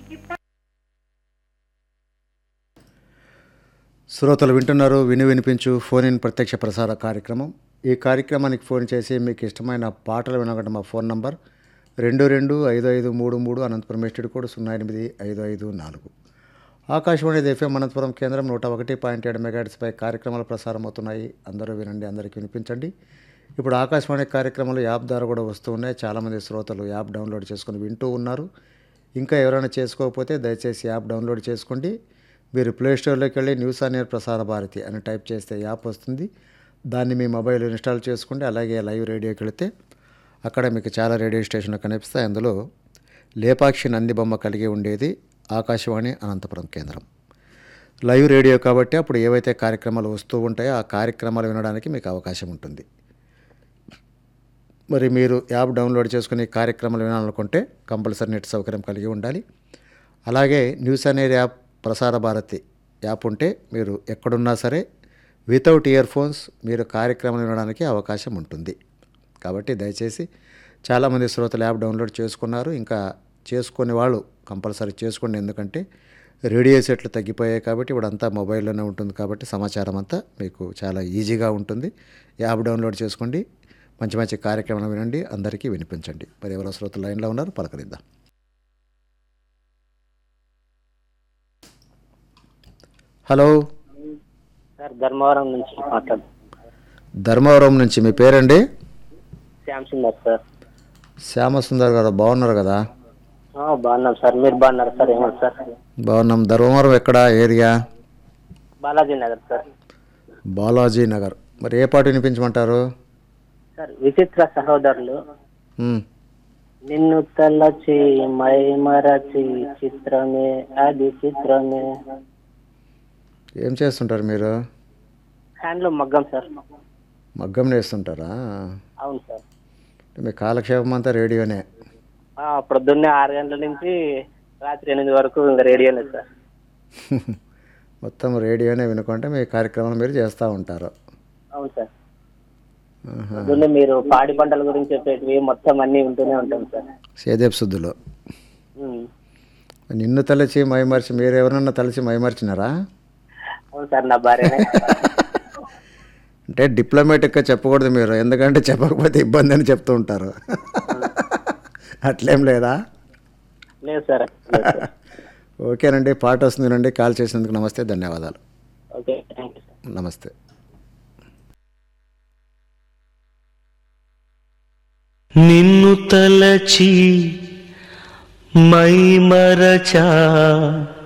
శ్రోతలు వింటున్నారు విని వినిపించు ఫోన్ ఇన్ ప్రత్యక్ష ప్రసార కార్యక్రమం ఈ కార్యక్రమానికి ఫోన్ చేసి మీకు ఇష్టమైన పాటలు వినగట మా ఫోన్ నంబర్ రెండు రెండు ఐదు ఐదు మూడు మూడు అనంతపురం ఎస్టీడ్ కోడ్ సున్నా ఎనిమిది ఐదు ఐదు నాలుగు ఆకాశవాణి ఎఫ్ఎం అనంతపురం కేంద్రం నూట ఒకటి పాయింట్ ఏడు మెగాట్స్పై కార్యక్రమాలు ప్రసారం అవుతున్నాయి అందరూ వినండి అందరికీ వినిపించండి ఇప్పుడు ఆకాశవాణి కార్యక్రమాలు యాప్ ద్వారా కూడా వస్తూ ఉన్నాయి చాలామంది శ్రోతలు యాప్ డౌన్లోడ్ చేసుకుని వింటూ ఉన్నారు ఇంకా ఎవరైనా చేసుకోకపోతే దయచేసి యాప్ డౌన్లోడ్ చేసుకోండి మీరు ప్లే స్టోర్లోకి వెళ్ళి న్యూస్ ఆన్ ఎయిర్ ప్రసార భారతి అని టైప్ చేస్తే యాప్ వస్తుంది దాన్ని మీ మొబైల్ ఇన్స్టాల్ చేసుకోండి అలాగే లైవ్ రేడియోకి వెళితే అక్కడ మీకు చాలా రేడియో స్టేషన్లు కనిపిస్తాయి అందులో లేపాక్షి నంది బొమ్మ కలిగి ఉండేది ఆకాశవాణి అనంతపురం కేంద్రం లైవ్ రేడియో కాబట్టి అప్పుడు ఏవైతే కార్యక్రమాలు వస్తూ ఉంటాయో ఆ కార్యక్రమాలు వినడానికి మీకు అవకాశం ఉంటుంది మరి మీరు యాప్ డౌన్లోడ్ చేసుకుని కార్యక్రమాలు వినాలనుకుంటే కంపల్సరీ నెట్ సౌకర్యం కలిగి ఉండాలి అలాగే న్యూస్ అనేది యాప్ ప్రసార భారతి యాప్ ఉంటే మీరు ఎక్కడున్నా సరే వితౌట్ ఇయర్ ఫోన్స్ మీరు కార్యక్రమాలు వినడానికి అవకాశం ఉంటుంది కాబట్టి దయచేసి చాలామంది శ్రోతలు యాప్ డౌన్లోడ్ చేసుకున్నారు ఇంకా చేసుకునే వాళ్ళు కంపల్సరీ చేసుకోండి ఎందుకంటే రేడియో సెట్లు తగ్గిపోయాయి కాబట్టి ఇప్పుడు అంతా మొబైల్లోనే ఉంటుంది కాబట్టి సమాచారం అంతా మీకు చాలా ఈజీగా ఉంటుంది యాప్ డౌన్లోడ్ చేసుకోండి మంచి మంచి కార్యక్రమాలు వినండి అందరికీ వినిపించండి మరి ఎవరో శ్రోతలు లైన్లో ఉన్నారు పలకరిద్దాం హలో సార్ ధర్మవరం నుంచి మాట్లాడు ధర్మవరం నుంచి మీ పేరండి శ్యామ్ సుందర్ సార్ శ్యామసుందర్ గారు బాగున్నారు కదా ఆ, బాగున్నాం సార్ మీరు బాగున్నారు సార్ ఏమన్నా సార్ బాగున్నాం ధర్మవరం ఎక్కడ ఏరియా బాలాజీ నగర్ సార్ బాలాజీ నగర్ మరి ఏ పాట వినిపించమంటారు సార్ విచిత్ర సహోదరులు మ్, నిన్ను తలచి మై మరచి చిత్రమే అది చిత్రమే ఏం చేస్తుంటారు మీరు హ్యాండ్లూమ్ మగ్గం సార్ మగ్గం నేస్తుంటారా అవును సార్ మీ కాలక్షేపం అంతా రేడియోనే ఆ, ప్రొద్దున్నే ఆరు గంటల నుంచి రాత్రి ఎనిమిది వరకు ఇంకా రేడియోనే సార్ మొత్తం రేడియోనే వినుకుంటే మీ కార్యక్రమాలు మీరు చేస్తూ ఉంటారు అవును సార్ ఆహా. పొద్దున్నే మీరు పాడి పంటల గురించి చెప్పేటివి మొత్తం అన్ని ఉంటూనే ఉంటాం సార్ సేదేపు శుద్ధులు ఉమ్. నిన్ను తలచి మైమర్చి మీరు ఎవరన్నా తలచి మైమర్చినారా అవును సార్ నా భార్యనే అంటే డిప్లొమాటిక్గా చెప్పకూడదు మీరు ఎందుకంటే చెప్పకపోతే ఇబ్బంది అని చెప్తూ ఉంటారు అట్లేం లేదా లేదు సార్ లేదు సార్ ఓకేనండి పాట వస్తుందండి కాల్ చేసినందుకు నమస్తే ధన్యవాదాలు ఓకే థ్యాంక్ యూ సార్ నమస్తే నిన్ను తలచి మై మరచా